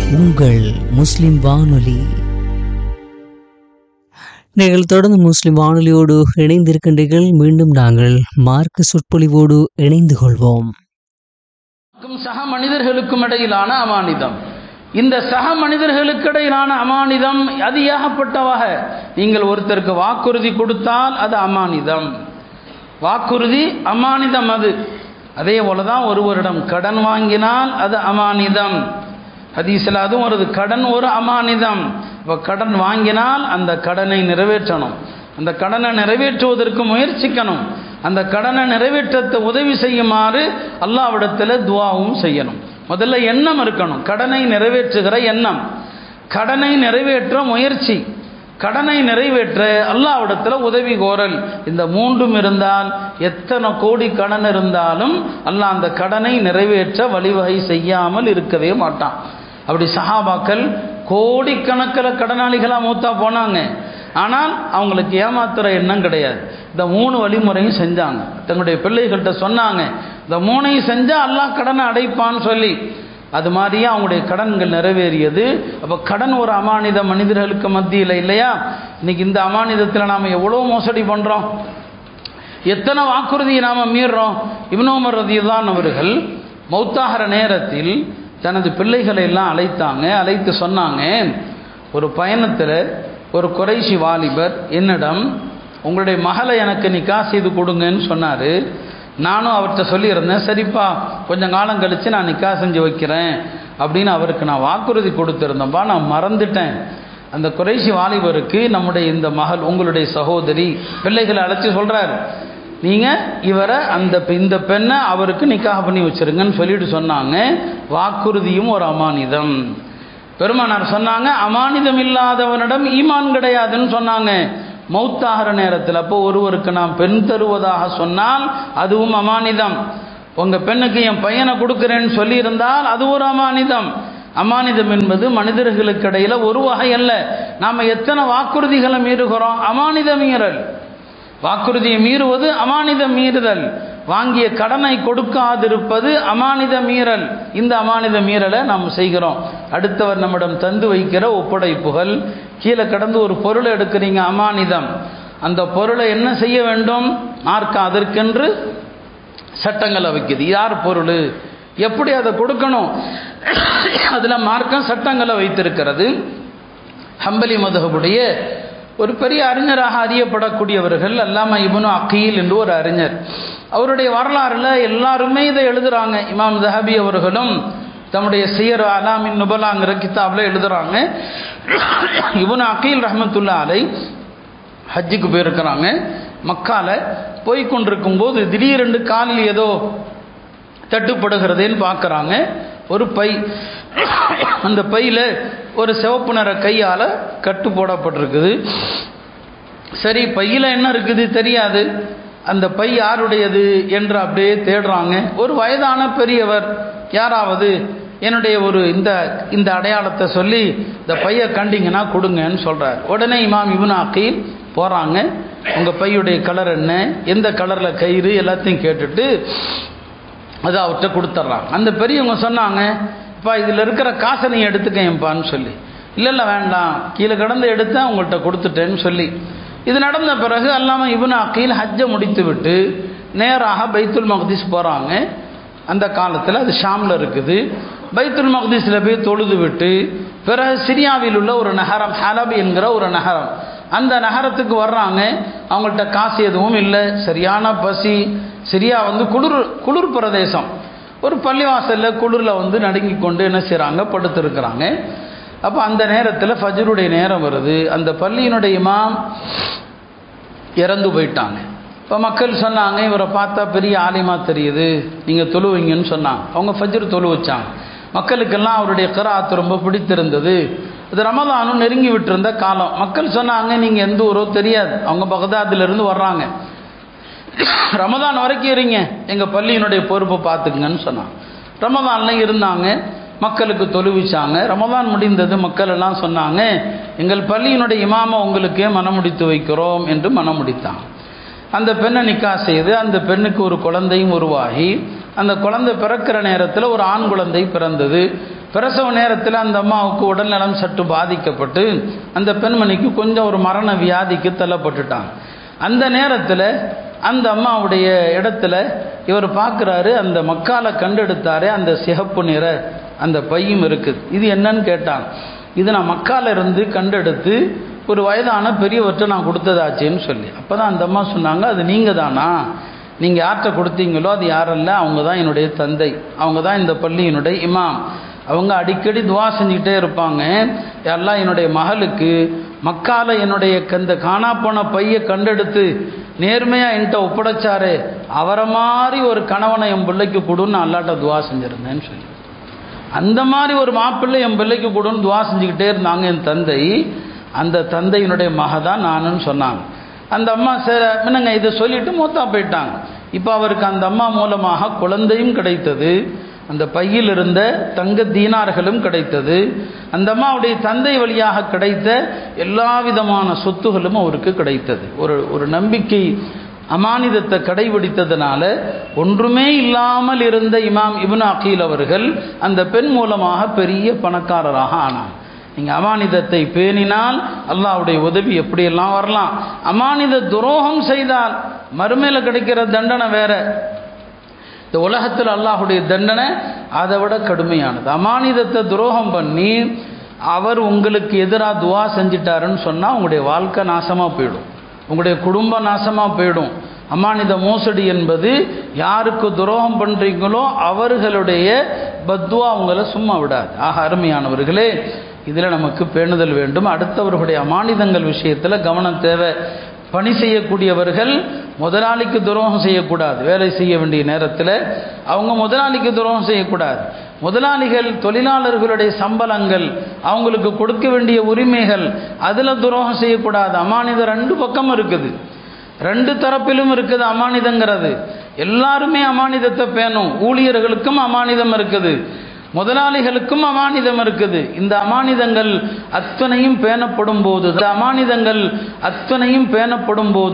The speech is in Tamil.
உங்கள் முஸ்லிம் வானொலி நீங்கள் தொடர்ந்து முஸ்லிம் வானொலியோடு இணைந்திருக்கின்றீர்கள் மீண்டும் நாங்கள் மார்க்க சொற்பொழிவோடு இணைந்து கொள்வோம் க்கும் சக மனிதர்களுக்கும் இடையிலான அமானிதம் இந்த சக மனிதர்களுக்கு இடையிலான அமானிதம் அது ஏகப்பட்டவாக நீங்கள் ஒருத்தருக்கு வாக்குறுதி கொடுத்தால் அது அமானிதம் வாக்குறுதி அமானிதம் அது அதே போல தான் ஒருவரிடம் கடன் வாங்கினால் அது அமானிதம் ஹதீஸில் அதுவும் வருது கடன் ஒரு அமானிதம் இப்போ கடன் வாங்கினால் அந்த கடனை நிறைவேற்றணும் அந்த கடனை நிறைவேற்றுவதற்கு முயற்சிக்கணும் அந்த கடனை நிறைவேற்றத்தை உதவி செய்யுமாறு அல்லாவிடத்தில் துவாவும் செய்யணும் முதல்ல எண்ணம் இருக்கணும் கடனை நிறைவேற்றுகிற எண்ணம் கடனை நிறைவேற்ற முயற்சி கடனை நிறைவேற்ற அல்லாவிடத்தில் உதவி கோரல் இந்த மூன்றும் இருந்தால் எத்தனை கோடி கடன் இருந்தாலும் அல்லாஹ் அந்த கடனை நிறைவேற்ற வழிவகை செய்யாமல் இருக்கவே மாட்டான் அப்படி சஹாபாக்கள் கோடிக்கணக்கில் கடனாளிகளாக மூத்தா போனாங்க ஆனால் அவங்களுக்கு ஏமாத்துற எண்ணம் கிடையாது இந்த மூணு வழிமுறையும் செஞ்சாங்க தங்களுடைய பிள்ளைகள்கிட்ட சொன்னாங்க இந்த மூணையும் செஞ்சால் அல்லாஹ் கடனை அடைப்பான்னு சொல்லி அது மாதிரியே அவங்களுடைய கடன்கள் நிறைவேறியது அப்போ கடன் ஒரு அமானித மனிதர்களுக்கு மத்தியில் இல்லையா இன்னைக்கு இந்த அமானிதத்தில் நாம் எவ்வளோ மோசடி பண்ணுறோம் எத்தனை வாக்குறுதியை நாம் மீறுறோம் இப்னோமர் ரதியுல்லான் அவர்கள் மௌத்தாகிற நேரத்தில் தனது பிள்ளைகளை எல்லாம் அழைத்தாங்க அழைத்து சொன்னாங்க ஒரு பயணத்தில் ஒரு குறைசி வாலிபர் என்னிடம் உங்களுடைய மகளை எனக்கு நிக்கா செய்து கொடுங்கன்னு சொன்னார் நானும் அவர்கிட்ட சொல்லியிருந்தேன் சரிப்பா கொஞ்சம் காலம் கழித்து நான் நிக்கா செஞ்சு வைக்கிறேன் அப்படின்னு அவருக்கு நான் வாக்குறுதி கொடுத்துருந்தேன்ப்பா நான் மறந்துட்டேன் அந்த குறைசி வாலிபருக்கு நம்முடைய இந்த மகள் உங்களுடைய சகோதரி பிள்ளைகளை அழைச்சி சொல்கிறார் நீங்கள் இவரை அந்த இந்த பெண்ணை அவருக்கு நிக்காக பண்ணி வச்சிருங்கன்னு சொல்லிட்டு சொன்னாங்க வாக்குறுதியும் ஒரு அமானிதம் பெருமானார் சொன்னாங்க அமானிதம் இல்லாதவனிடம் ஈமான் கிடையாதுன்னு சொன்னாங்க மௌத்தாகிற நேரத்தில் அப்போ ஒருவருக்கு நாம் பெண் தருவதாக சொன்னால் அதுவும் அமானிதம் உங்கள் பெண்ணுக்கு என் பையனை கொடுக்குறேன்னு சொல்லியிருந்தால் அது ஒரு அமானிதம் அமானிதம் என்பது மனிதர்களுக்கு இடையில் ஒரு வகை அல்ல நாம் எத்தனை வாக்குறுதிகளை மீறுகிறோம் அமானித மீறல் வாக்குறுதியை மீறுவது அமானித மீறுதல் வாங்கிய கடனை கொடுக்காதிருப்பது அமானித மீறல் இந்த அமானித மீறலை நாம் செய்கிறோம் அடுத்தவர் நம்மிடம் தந்து வைக்கிற ஒப்படைப்புகள் கீழே கடந்து ஒரு பொருளை எடுக்கிறீங்க அமானிதம் அந்த பொருளை என்ன செய்ய வேண்டும் மார்க்க அதற்கென்று சட்டங்களை வைக்குது யார் பொருள் எப்படி அதை கொடுக்கணும் அதில் மார்க்கம் சட்டங்களை வைத்திருக்கிறது ஹம்பலி மதுகபுடைய ஒரு பெரிய அறிஞராக அறியப்படக்கூடியவர்கள் அல்லாம இபனு அக்கீல் என்று ஒரு அறிஞர் அவருடைய வரலாறுல எல்லாருமே இதை எழுதுறாங்க இமாம் ஜஹபி அவர்களும் தம்முடைய சியர் அலாமின் நுபலாங்கிற கிதாபில் எழுதுறாங்க இபனு அக்கீல் ரஹமத்துல்லா அலை ஹஜ்ஜுக்கு போயிருக்கிறாங்க மக்கால போய் கொண்டிருக்கும் போது திடீரென்று காலில் ஏதோ தட்டுப்படுகிறதேன்னு பார்க்குறாங்க ஒரு பை அந்த பையில் ஒரு சிவப்பு நிற கையால் கட்டு போடப்பட்டிருக்குது சரி பையில் என்ன இருக்குது தெரியாது அந்த பை யாருடையது என்று அப்படியே தேடுறாங்க ஒரு வயதான பெரியவர் யாராவது என்னுடைய ஒரு இந்த இந்த அடையாளத்தை சொல்லி இந்த பையை கண்டிங்கன்னா கொடுங்கன்னு சொல்கிறார் உடனே இமாம் இபுன் அக்கீல் போகிறாங்க உங்கள் பையுடைய கலர் என்ன எந்த கலரில் கயிறு எல்லாத்தையும் கேட்டுட்டு அதை அவர்கிட்ட கொடுத்துட்றாங்க அந்த பெரியவங்க சொன்னாங்க இப்போ இதில் இருக்கிற காசை நீ எடுத்துக்கேன்ப்பான்னு சொல்லி இல்லை இல்லை வேண்டாம் கீழே கடந்து எடுத்தேன் உங்கள்கிட்ட கொடுத்துட்டேன்னு சொல்லி இது நடந்த பிறகு அல்லாமல் இவனு அக்கீல் ஹஜ்ஜை முடித்து விட்டு நேராக பைத்துல் மக்தீஸ் போகிறாங்க அந்த காலத்தில் அது ஷாமில் இருக்குது பைத்துல் மக்தீஸில் போய் தொழுது விட்டு பிறகு சிரியாவில் உள்ள ஒரு நகரம் ஹலப் என்கிற ஒரு நகரம் அந்த நகரத்துக்கு வர்றாங்க அவங்கள்ட்ட காசு எதுவும் இல்லை சரியான பசி சிரியா வந்து குளிர் குளிர் பிரதேசம் ஒரு பள்ளிவாசலில் குளிரில் வந்து நடுங்கி கொண்டு என்ன செய்கிறாங்க படுத்துருக்குறாங்க அப்போ அந்த நேரத்தில் ஃபஜருடைய நேரம் வருது அந்த பள்ளியினுடைய இமாம் இறந்து போயிட்டாங்க இப்போ மக்கள் சொன்னாங்க இவரை பார்த்தா பெரிய ஆலிமா தெரியுது நீங்கள் தொழுவீங்கன்னு சொன்னாங்க அவங்க ஃபஜ்ர் தொழு வச்சாங்க மக்களுக்கெல்லாம் அவருடைய கராத்து ரொம்ப பிடித்திருந்தது இது ரமதானும் நெருங்கி விட்டிருந்த காலம் மக்கள் சொன்னாங்க நீங்கள் எந்த ஊரோ தெரியாது அவங்க பகதாதிலிருந்து வர்றாங்க ரமதான் வரைக்கும் இருங்க எங்கள் பள்ளியினுடைய பொறுப்பை பார்த்துக்குங்கன்னு சொன்னாங்க ரமதான்லாம் இருந்தாங்க மக்களுக்கு தொழுவிச்சாங்க ரமதான் முடிந்தது மக்கள் எல்லாம் சொன்னாங்க எங்கள் பள்ளியினுடைய இமாமை உங்களுக்கே மனமுடித்து வைக்கிறோம் என்று மனமுடித்தாங்க அந்த பெண்ணை நிக்கா செய்து அந்த பெண்ணுக்கு ஒரு குழந்தையும் உருவாகி அந்த குழந்தை பிறக்கிற நேரத்தில் ஒரு ஆண் குழந்தை பிறந்தது பிரசவ நேரத்தில் அந்த அம்மாவுக்கு உடல்நலம் சற்று பாதிக்கப்பட்டு அந்த பெண்மணிக்கு கொஞ்சம் ஒரு மரண வியாதிக்கு தள்ளப்பட்டுட்டாங்க அந்த நேரத்தில் அந்த அம்மாவுடைய இடத்துல இவர் பார்க்குறாரு அந்த மக்கால கண்டெடுத்தாரே அந்த சிகப்பு நிற அந்த பையும் இருக்குது இது என்னன்னு கேட்டாங்க இது நான் மக்கால இருந்து கண்டெடுத்து ஒரு வயதான பெரியவற்றை நான் கொடுத்ததாச்சேன்னு சொல்லி அப்போ தான் அந்த அம்மா சொன்னாங்க அது நீங்கள் தானா நீங்கள் யார்கிட்ட கொடுத்தீங்களோ அது யாரல்ல அவங்க தான் என்னுடைய தந்தை அவங்க தான் இந்த பள்ளியினுடைய இமாம் அவங்க அடிக்கடி துவா செஞ்சுக்கிட்டே இருப்பாங்க எல்லாம் என்னுடைய மகளுக்கு மக்கால என்னுடைய இந்த காணா போன பையை கண்டெடுத்து நேர்மையாக என்கிட்ட ஒப்படைச்சாரு அவரை மாதிரி ஒரு கணவனை என் பிள்ளைக்கு கொடுன்னு அல்லாட்ட துவா செஞ்சுருந்தேன்னு சொல்லி அந்த மாதிரி ஒரு மாப்பிள்ளை என் பிள்ளைக்கு கொடுன்னு துவா செஞ்சுக்கிட்டே இருந்தாங்க என் தந்தை அந்த தந்தையினுடைய மக தான் நானுன்னு சொன்னாங்க அந்த அம்மா சரி என்னங்க இதை சொல்லிட்டு மூத்தா போயிட்டாங்க இப்போ அவருக்கு அந்த அம்மா மூலமாக குழந்தையும் கிடைத்தது அந்த பையில் இருந்த தங்க தீனார்களும் கிடைத்தது அந்த அம்மாவுடைய தந்தை வழியாக கிடைத்த எல்லா விதமான சொத்துகளும் அவருக்கு கிடைத்தது ஒரு ஒரு நம்பிக்கை அமானிதத்தை கடைபிடித்ததுனால ஒன்றுமே இல்லாமல் இருந்த இமாம் இப்னு அகீல் அவர்கள் அந்த பெண் மூலமாக பெரிய பணக்காரராக ஆனார் நீங்கள் அமானிதத்தை பேணினால் அல்லாவுடைய உதவி எப்படியெல்லாம் வரலாம் அமானித துரோகம் செய்தால் மறுமையில் கிடைக்கிற தண்டனை வேற இந்த உலகத்தில் அல்லாஹுடைய தண்டனை அதை விட கடுமையானது அமானிதத்தை துரோகம் பண்ணி அவர் உங்களுக்கு எதிராக துவா செஞ்சிட்டாருன்னு சொன்னால் உங்களுடைய வாழ்க்கை நாசமாக போயிடும் உங்களுடைய குடும்பம் நாசமாக போயிடும் அமானித மோசடி என்பது யாருக்கு துரோகம் பண்ணுறீங்களோ அவர்களுடைய பத்வா உங்களை சும்மா விடாது ஆக அருமையானவர்களே இதில் நமக்கு பேணுதல் வேண்டும் அடுத்தவர்களுடைய அமானிதங்கள் விஷயத்தில் கவனம் தேவை பணி செய்யக்கூடியவர்கள் முதலாளிக்கு துரோகம் செய்யக்கூடாது வேலை செய்ய வேண்டிய நேரத்தில் அவங்க முதலாளிக்கு துரோகம் செய்யக்கூடாது முதலாளிகள் தொழிலாளர்களுடைய சம்பளங்கள் அவங்களுக்கு கொடுக்க வேண்டிய உரிமைகள் அதில் துரோகம் செய்யக்கூடாது அமானிதம் ரெண்டு பக்கம் இருக்குது ரெண்டு தரப்பிலும் இருக்குது அமானிதங்கிறது எல்லாருமே அமானிதத்தை பேணும் ஊழியர்களுக்கும் அமானிதம் இருக்குது முதலாளிகளுக்கும் அமானிதம் இருக்குது இந்த அமானிதங்கள் அத்தனையும் பேணப்படும் போது இந்த அமானிதங்கள் அத்தனையும் பேணப்படும் போது